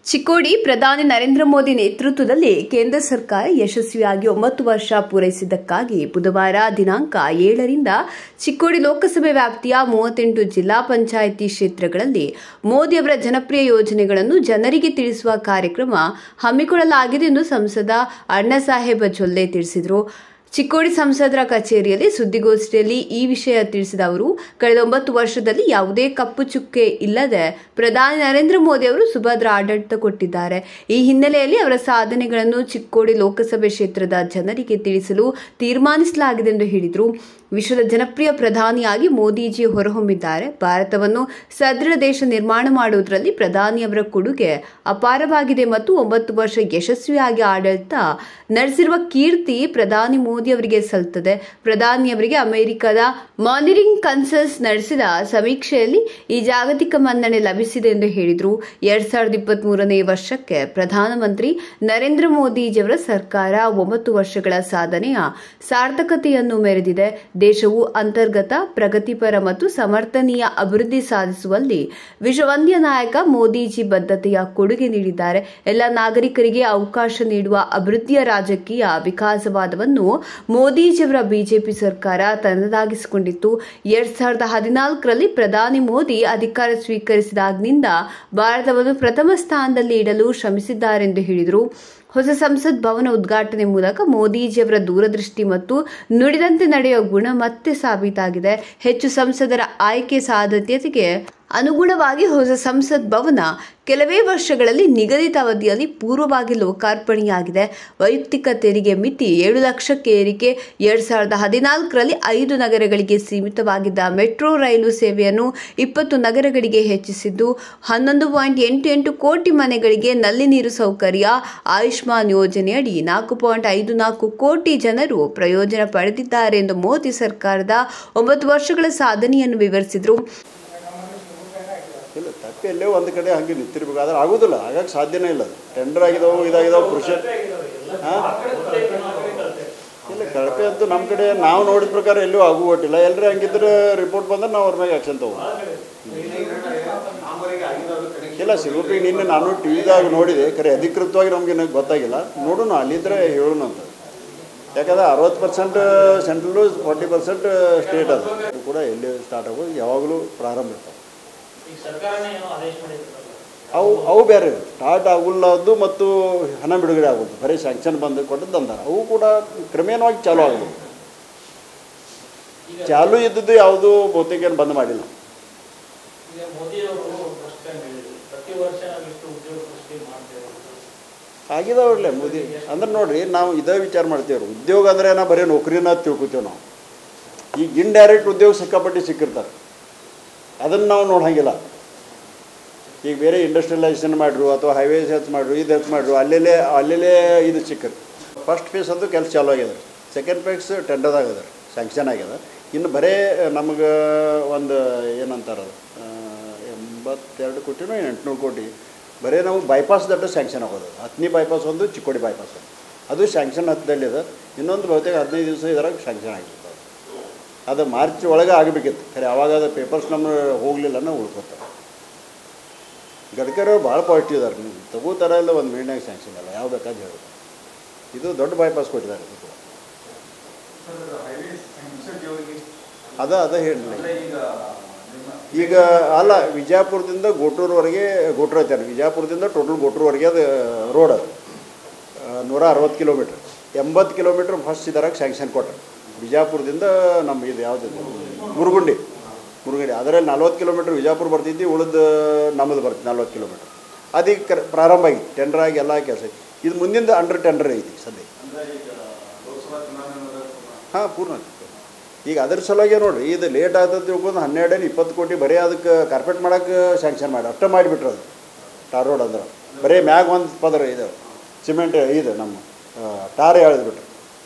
ಚಿಕ್ಕೋಡಿ ಪ್ರಧಾನಿ ನರೇಂದ್ರ ಮೋದಿ ನೇತೃತ್ವದಲ್ಲಿ ಕೇಂದ್ರ ಸರ್ಕಾರ ಯಶಸ್ವಿಯಾಗಿ ಒಂಬತ್ತು ವರ್ಷ ಪೂರೈಸಿದ್ದಕ್ಕಾಗಿ ಬುಧವಾರ ದಿನಾಂಕ ಏಳರಿಂದ ಚಿಕ್ಕೋಡಿ ಲೋಕಸಭೆ ವ್ಯಾಪ್ತಿಯ ಮೂವತ್ತೆಂಟು ಜಿಲ್ಲಾ ಪಂಚಾಯಿತಿ ಕ್ಷೇತ್ರಗಳಲ್ಲಿ ಮೋದಿಯವರ ಜನಪ್ರಿಯ ಯೋಜನೆಗಳನ್ನು ಜನರಿಗೆ ತಿಳಿಸುವ ಕಾರ್ಯಕ್ರಮ ಹಮ್ಮಿಕೊಳ್ಳಲಾಗಿದೆ ಎಂದು ಸಂಸದ ಅಣ್ಣಾಸಾಹೇಬ ಜೊಲ್ಲೆ ತಿಳಿಸಿದರು ಚಿಕ್ಕೋಡಿ ಸಂಸದರ ಕಚೇರಿಯಲ್ಲಿ ಸುದ್ದಿಗೋಷ್ಠಿಯಲ್ಲಿ ಈ ವಿಷಯ ತಿಳಿಸಿದ ಅವರು ಕಳೆದ ಒಂಬತ್ತು ವರ್ಷದಲ್ಲಿ ಯಾವುದೇ ಕಪ್ಪು ಚುಕ್ಕೆ ಇಲ್ಲದೆ ಪ್ರಧಾನಿ ನರೇಂದ್ರ ಮೋದಿ ಅವರು ಸುಭದ್ರ ಆಡಳಿತ ಕೊಟ್ಟಿದ್ದಾರೆ ಈ ಹಿನ್ನೆಲೆಯಲ್ಲಿ ಅವರ ಸಾಧನೆಗಳನ್ನು ಚಿಕ್ಕೋಡಿ ಲೋಕಸಭೆ ಕ್ಷೇತ್ರದ ಜನರಿಗೆ ತಿಳಿಸಲು ತೀರ್ಮಾನಿಸಲಾಗಿದೆ ಎಂದು ಹೇಳಿದರು ವಿಶ್ವದ ಜನಪ್ರಿಯ ಪ್ರಧಾನಿಯಾಗಿ ಮೋದಿಜಿ ಹೊರಹೊಮ್ಮಿದ್ದಾರೆ ಭಾರತವನ್ನು ಸದೃಢ ದೇಶ ನಿರ್ಮಾಣ ಮಾಡುವುದರಲ್ಲಿ ಪ್ರಧಾನಿಯವರ ಕೊಡುಗೆ ಅಪಾರವಾಗಿದೆ ಮತ್ತು ಒಂಬತ್ತು ವರ್ಷ ಯಶಸ್ವಿಯಾಗಿ ಆಡಳಿತ ನಡೆಸಿರುವ ಕೀರ್ತಿ ಪ್ರಧಾನಿ ಮೋದಿ ಅವರಿಗೆ ಸಲ್ತದೆ ಪ್ರಧಾನಿಯವರಿಗೆ ಅಮೆರಿಕದ ಮಾನಿಟರಿಂಗ್ ಕನ್ಸಲ್ಸ್ ನಡೆಸಿದ ಸಮೀಕ್ಷೆಯಲ್ಲಿ ಈ ಜಾಗತಿಕ ಮನ್ನಣೆ ಲಭಿಸಿದೆ ಎಂದು ಹೇಳಿದರು ಎರಡ್ ಸಾವಿರದ ಇಪ್ಪತ್ತ್ ಮೂರನೇ ವರ್ಷಕ್ಕೆ ಪ್ರಧಾನಮಂತ್ರಿ ನರೇಂದ್ರ ಮೋದಿಜಿಯವರ ಸರ್ಕಾರ ಒಂಬತ್ತು ವರ್ಷಗಳ ಸಾಧನೆಯ ಸಾರ್ಥಕತೆಯನ್ನು ಮೆರೆದಿದೆ ದೇಶವು ಅಂತರ್ಗತ ಪ್ರಗತಿಪರ ಮತ್ತು ಸಮರ್ಥನೀಯ ಅಭಿವೃದ್ಧಿ ಸಾಧಿಸುವಲ್ಲಿ ವಿಶ್ವವಂದ್ಯ ನಾಯಕ ಮೋದಿಜಿ ಬದ್ಧತೆಯ ಕೊಡುಗೆ ನೀಡಿದ್ದಾರೆ ಎಲ್ಲ ನಾಗರಿಕರಿಗೆ ಅವಕಾಶ ನೀಡುವ ಅಭಿವೃದ್ಧಿಯ ರಾಜಕೀಯ ವಿಕಾಸವಾದವನ್ನು ಮೋದಿಜಿಯವರ ಬಿಜೆಪಿ ಸರ್ಕಾರ ತನ್ನದಾಗಿಸಿಕೊಂಡಿತ್ತು ಎರಡ್ ಸಾವಿರದ ಹದಿನಾಲ್ಕರಲ್ಲಿ ಪ್ರಧಾನಿ ಮೋದಿ ಅಧಿಕಾರ ಸ್ವೀಕರಿಸಿದಾಗಿನಿಂದ ಭಾರತವನ್ನು ಪ್ರಥಮ ಸ್ಥಾನದಲ್ಲಿ ಇಡಲು ಶ್ರಮಿಸಿದ್ದಾರೆಂದು ಹೇಳಿದರು ಹೊಸ ಸಂಸತ್ ಭವನ ಉದ್ಘಾಟನೆ ಮೂಲಕ ಮೋದಿಜಿಯವರ ದೂರದೃಷ್ಟಿ ಮತ್ತು ನುಡಿದಂತೆ ನಡೆಯುವ ಗುಣ ಮತ್ತೆ ಸಾಬೀತಾಗಿದೆ ಹೆಚ್ಚು ಸಂಸದರ ಆಯ್ಕೆ ಸಾಧ್ಯತೆಗೆ ಅನುಗುಣವಾಗಿ ಹೊಸ ಸಂಸತ್ ಭವನ ಕೆಲವೇ ವರ್ಷಗಳಲ್ಲಿ ನಿಗದಿತ ಅವಧಿಯಲ್ಲಿ ಪೂರ್ವವಾಗಿ ಲೋಕಾರ್ಪಣೆಯಾಗಿದೆ ವೈಯಕ್ತಿಕ ತೆರಿಗೆ ಮಿತಿ ಏಳು ಲಕ್ಷಕ್ಕೆ ಏರಿಕೆ ಎರಡ್ ಸಾವಿರದ ಹದಿನಾಲ್ಕರಲ್ಲಿ ಐದು ನಗರಗಳಿಗೆ ಸೀಮಿತವಾಗಿದ್ದ ಮೆಟ್ರೋ ರೈಲು ಸೇವೆಯನ್ನು ಇಪ್ಪತ್ತು ನಗರಗಳಿಗೆ ಹೆಚ್ಚಿಸಿದ್ದು ಹನ್ನೊಂದು ಪಾಯಿಂಟ್ ಎಂಟು ಎಂಟು ಕೋಟಿ ಮನೆಗಳಿಗೆ ನಲ್ಲಿ ನೀರು ಸೌಕರ್ಯ ಆಯುಷ್ಮಾನ್ ಯೋಜನೆಯಡಿ ನಾಲ್ಕು ಪಾಯಿಂಟ್ ಐದು ನಾಲ್ಕು ಕೋಟಿ ಜನರು ಪ್ರಯೋಜನ ಪಡೆದಿದ್ದಾರೆ ಎಂದು ಮೋದಿ ಸರ್ಕಾರದ ಒಂಬತ್ತು ವರ್ಷಗಳ ಸಾಧನೆಯನ್ನು ವಿವರಿಸಿದರು ಇಲ್ಲ ತಪ್ಪಿ ಎಲ್ಲೇ ಒಂದು ಕಡೆ ಹಂಗೆ ನಿಂತಿರ್ಬೇಕು ಆದ್ರೆ ಆಗೋದಿಲ್ಲ ಆಗಕ್ಕೆ ಸಾಧ್ಯನೇ ಇಲ್ಲ ಅದು ಟೆಂಡರ್ ಆಗಿದಾವೆ ಇದಾಗಿದಾವೆ ಕೃಷಿ ಹಾಂ ಇಲ್ಲ ಕಳಪೆ ಅಂತೂ ನಮ್ಮ ಕಡೆ ನಾವು ನೋಡಿದ ಪ್ರಕಾರ ಎಲ್ಲೂ ಆಗುವಟ್ಟಿಲ್ಲ ಎಲ್ಲರೂ ಹಂಗಿದ್ರೆ ರಿಪೋರ್ಟ್ ಬಂದ್ರೆ ನಾವು ಅವ್ರ ಮ್ಯಾಗೆ ಆ್ಯಕ್ಷನ್ ತಗೋ ಇಲ್ಲ ಸಿಲ್ವಪ್ಪಿಗೆ ನಿನ್ನೆ ನಾನು ಟಿ ವಿದಾಗ ನೋಡಿದೆ ಖರೆ ಅಧಿಕೃತವಾಗಿ ನಮಗೆ ಗೊತ್ತಾಗಿಲ್ಲ ನೋಡೋಣ ಅಲ್ಲಿದ್ದರೆ ಹೇಳೋಣ ಅಂತ ಯಾಕಂದ್ರೆ ಅರವತ್ತು percent central forty percent state ಅದು ಇದು ಕೂಡ ಎಲ್ಲಿ ಸ್ಟಾರ್ಟ್ ಆಗೋದು ಯಾವಾಗಲೂ ಪ್ರಾರಂಭ ಇರ್ತಾವೆ ಈಗ ಸರ್ಕಾರನೇ ಏನೋ ಆದೇಶ ಮಾಡಿದ್ರು ಅವು ಅವು ಬೇರೆ ಸ್ಟಾರ್ಟ್ ಆಗುಲ್ಲದ್ದು ಮತ್ತು ಹಣ ಬಿಡುಗಡೆ ಆಗೋದು ಬರೀ ಸ್ಯಾಂಕ್ಷನ್ ಬಂದು ಕೊಟ್ಟದ್ದು ಅಂತಾರೆ ಅವು ಕೂಡ ಕ್ರಮೇಣವಾಗಿ ಚಾಲು ಆಗೋದು ಚಾಲು ಇದ್ದದ್ದು ಯಾವುದು ಬಹುತೇಕ ಏನು ಬಂದ್ ಮಾಡಿಲ್ಲ ಈಗ ಮೋದಿ ಅವರು ಫಸ್ಟ್ ಟೈಮ್ ಹೇಳಿದ್ರು ಪ್ರತಿ ವರ್ಷ ನಾವು ಇಷ್ಟು ಉದ್ಯೋಗ ಸೃಷ್ಟಿ ಮಾಡ್ತೇವೆ ಆಗಿದಾವ್ರಲ್ಲೇ ಮೋದಿ ಅಂದ್ರೆ ನೋಡ್ರಿ ನಾವು ಇದೇ ವಿಚಾರ ಮಾಡ್ತೀವ್ರಿ ಉದ್ಯೋಗ ಅಂದ್ರೆ ನಾ ಬರೀ ನೌಕರಿನ ತಿಳ್ಕೊತೀವಿ ನಾವು ಈಗ ಇಂಡೈರೆಕ್ಟ್ ಉದ್ಯೋಗ ಸಿಕ್ಕಾಪಟ್ಟೆ ಸಿಕ್ಕಿರ್ತಾರೆ ಅದನ್ನು ನಾವು ನೋಡಂಗಿಲ್ಲ ಈಗ ಬೇರೆ ಇಂಡಸ್ಟ್ರಿಯಲೈಸೇಷನ್ ಮಾಡ್ರು ಅಥವಾ ಹೈವೇಸ್ ಹೆಚ್ಚು ಮಾಡ್ರು ಇದು ಹೆಚ್ಚು ಮಾಡ್ರು ಅಲ್ಲೆಲ್ಲೇ ಅಲ್ಲೆಲ್ಲೇ ಇದು ಸಿಕ್ಕರು ಫಸ್ಟ್ ಫೇಸ್ ಅಂತೂ ಕೆಲಸ ಚಾಲು ಆಗ್ಯದ ಸೆಕೆಂಡ್ ಫೇಸ್ ಟೆಂಡರ್ ಆಗ್ಯದ ಸ್ಯಾಂಕ್ಷನ್ ಆಗ್ಯದ ಇನ್ನು ಬರೇ ನಮಗೆ ಒಂದು ಏನಂತಾರೆ ಅದು, ಆ, ಎಂಬತ್ತೆರಡು ಕೋಟಿನೋ ಎಂಟುನೂರು ಕೋಟಿ ಬರೀ ನಾವು ಬೈಪಾಸ್ ದಟ್ಟ ಸ್ಯಾಂಕ್ಷನ್ ಆಗೋದು ಹತ್ತನೇ ಬೈಪಾಸ್ ಒಂದು ಚಿಕ್ಕೋಡಿ ಬೈಪಾಸ್ ಒಂದು ಅದು ಸ್ಯಾಂಕ್ಷನ್ ಹತ್ತದಲ್ಲಿದೆ ಇನ್ನೊಂದು ಬಹುತೇಕ ಹದಿನೈದು ದಿವಸ ಇದ್ರಾಗ ಸ್ಯಾಂಕ್ಷನ್ ಆಗಿರ್ತದೆ ಅದು ಮಾರ್ಚ್ ಒಳಗೆ ಆಗಬೇಕಿತ್ತು ಖರೆ ಅವಾಗ ಅದು ಪೇಪರ್ಸ್ ನಮ್ಮ ಹೋಗಲಿಲ್ಲ ನಾವು ಉಳ್ಕೊತಾರೆ ಗಡ್ಕರಿ ಅವ್ರು ಭಾಳ ಪಾಸಿಟಿವ್ ಇದಾರೆ ನೀವು ತಗೋತಾರ ಇಲ್ಲ ಒಂದು ಮೀಡಿಯಾಗ ಸ್ಯಾಂಕ್ಷನ್ ಇಲ್ಲ ಯಾವ ಬೇಕಾದ್ರೆ ಹೇಳೋದು ಇದು ದೊಡ್ಡ ಬೈಪಾಸ್ ಕೊಟ್ಟಿದ್ದಾರೆ ಇದು ಕೂಡ ಅದ ಅದ ಹೇಳಿ ಈಗ ಅಲ್ಲ ವಿಜಯಪುರದಿಂದ ಗೋಟೂರ್ವರೆಗೆ ಗೋಟ್ರು ಐತೆ ವಿಜಯಪುರದಿಂದ ಟೋಟಲ್ ಗೋಟ್ರವರೆಗೆ ಅದು ರೋಡ್ ಅದು ಆ, ನೂರ ಅರವತ್ತು ಕಿಲೋಮೀಟ್ರ್ ಎಂಬತ್ತು ಕಿಲೋಮೀಟ್ರ್ ಫಸ್ಟ್ ಇದರಾಗ ಸ್ಯಾಂಕ್ಷನ್ ಕೊಟ್ಟರು ವಿಜಯಪುರದಿಂದ ನಮ್ಮ ಇದು ಯಾವುದು ಮುರುಗುಂಡಿ ಮುರುಗುಂಡಿ ಅದರಲ್ಲಿ ನಲ್ವತ್ತು ಕಿಲೋಮೀಟ್ರ್ ವಿಜಯಪುರ ಬರ್ತಿದ್ದಿ ಉಳಿದ ನಮ್ಮದು ಬರ್ತದೆ ನಲ್ವತ್ತು ಕಿಲೋಮೀಟ್ರ್ ಅದೀಗ ಕರ್ ಪ್ರಾರಂಭ ಆಗಿ ಟೆಂಡರ್ ಆಗಿ ಎಲ್ಲ ಕೆಲಸ ಐತಿ ಇದು ಮುಂದಿಂದ ಅಂಡರ್ ಟೆಂಡರ್ ಐತಿ ಸದ್ಯ ಹಾಂ ಪೂರ್ಣ ಆಯ್ತು. ಈಗ ಅದ್ರ ಸಲುವಾಗಿ ನೋಡ್ರಿ ಇದು ಲೇಟ್ ಆಗ್ತದೆ ತಿಳ್ಕೊಂಡು ಹನ್ನೆರಡೇನು ಇಪ್ಪತ್ತು ಕೋಟಿ ಬರೀ ಅದಕ್ಕೆ ಕಾರ್ಪೆಟ್ ಮಾಡೋಕೆ ಸ್ಯಾಂಕ್ಷನ್ ಮಾಡಿ ಅಷ್ಟೇ ಮಾಡಿಬಿಟ್ರು ಅದು ಟಾರ್ ರೋಡ್ ಅಂದ್ರೆ ಬರೀ ಮ್ಯಾಗ ಒಂದು ಪದರ ಇದು ಸಿಮೆಂಟ್ ಇದು ನಮ್ಮ ಆ, ಟಾರ್ ಎಳೆದ್ಬಿಟ್ರು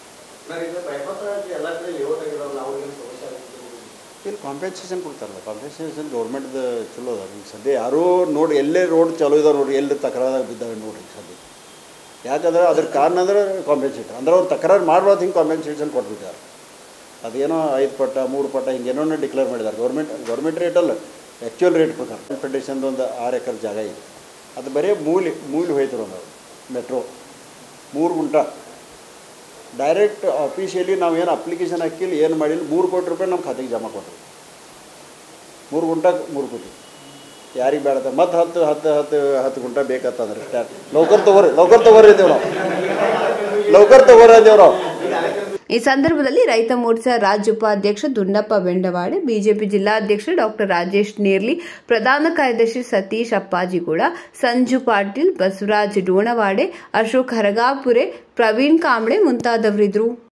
ಇಲ್ಲಿ ಕಾಂಪೆನ್ಸೇಷನ್ ಕೊಡ್ತಾರಲ್ಲ ಕಾಂಪೆನ್ಸೇಷನ್ ಗೌರ್ಮೆಂಟ್ದು ಚಲೋ ಅದ ಈಗ ಸದ್ಯ ಯಾರೂ ನೋಡಿ ಎಲ್ಲೇ ರೋಡ್ ಚಲೋ ಇದಾವೆ ನೋಡ್ರಿ ಎಲ್ಲಿ ತಕರಾರಾಗಿ ಬಿದ್ದಾವೆ ನೋಡ್ರಿ ಸದ್ಯ ಯಾಕಂದ್ರೆ ಅದ್ರ ಕಾರಣ ಅಂದ್ರೆ ಕಾಂಪೆನ್ಸೇಷನ್ ಅಂದ್ರೆ ಅವ್ರು ತಕರಾರು ಮಾಡ್ಬಾರ್ದು ಹಿಂಗೆ ಕಾಂಪೆನ್ಸೇಷನ್ ಕೊಟ್ಬಿಟ್ಟಾರೆ ಅದೇನೋ ಐದು ಪಟ್ಟ ಮೂರು ಪಟ್ಟ ಹಿಂಗೇನೋ ಡಿಕ್ಲೇರ್ ಮಾಡಿದ್ದಾರೆ ಗೌರ್ಮೆಂಟ್ ಗೌರ್ಮೆಂಟ್ ರೇಟ್ ಅಲ್ಲ ಆ್ಯಕ್ಚುಯಲ್ ರೇಟ್ ಪ್ರಕಾರ ಫೆಡರೇಷನ್ದು ಒಂದು ಆರು ಎಕರೆ ಜಾಗ ಇದೆ ಅದು ಬರೀ ಮೂಲಿ ಮೂಲಿ ಹೋಯ್ತು ಒಂದು ಮೆಟ್ರೋ ಮೂರು ಗುಂಟ ಡೈರೆಕ್ಟ್ ಆಫೀಷಿಯಲಿ ನಾವು ಏನು ಅಪ್ಲಿಕೇಶನ್ ಹಾಕಿಲ್ಲ ಏನು ಮಾಡಿಲ್ಲ ಮೂರು ಕೋಟಿ ರೂಪಾಯಿ ನಮ್ಮ ಖಾತೆಗೆ ಜಮಾ ಕೊಟ್ಟರು ಮೂರು ಗುಂಟ ಮೂರು ಕೋಟಿ ಯಾರಿಗೆ ಬೇಡ ಮತ್ತೆ ಹತ್ತು ಹತ್ತು ಹತ್ತು ಹತ್ತು ಗುಂಟ ಬೇಕಂತಂದ್ರೆ ಸ್ಟಾರ್ಟ್ ಲೌಕರ್ ತಗೋರಿ ಲೌಕರ್ ತಗೋರಿ ಅಂದೇವ್ ನಾವು ಲೌಕರ್ ತಗೋರಿ ಅಂದೇವ್ ನಾವು ಈ ಸಂದರ್ಭದಲ್ಲಿ ರೈತ ಮೋರ್ಚಾ ರಾಜ್ಯ ಉಪಾಧ್ಯಕ್ಷ ದುಂಡಪ್ಪ ಬೆಂಡವಾಡೆ ಬಿಜೆಪಿ ಜಿಲ್ಲಾಧ್ಯಕ್ಷ ಡಾಕ್ಟರ್ ರಾಜೇಶ್ ನೇರ್ಲಿ ಪ್ರಧಾನ ಕಾರ್ಯದರ್ಶಿ ಸತೀಶ್ ಅಪ್ಪಾಜಿಗೌಡ ಸಂಜು ಪಾಟೀಲ್ ಬಸವರಾಜ್ ಡೋಣವಾಡೆ ಅಶೋಕ್ ಹರಗಾಪುರೆ ಪ್ರವೀಣ್ ಕಾಂಬ್ಳೆ ಮುಂತಾದವರಿದ್ದರು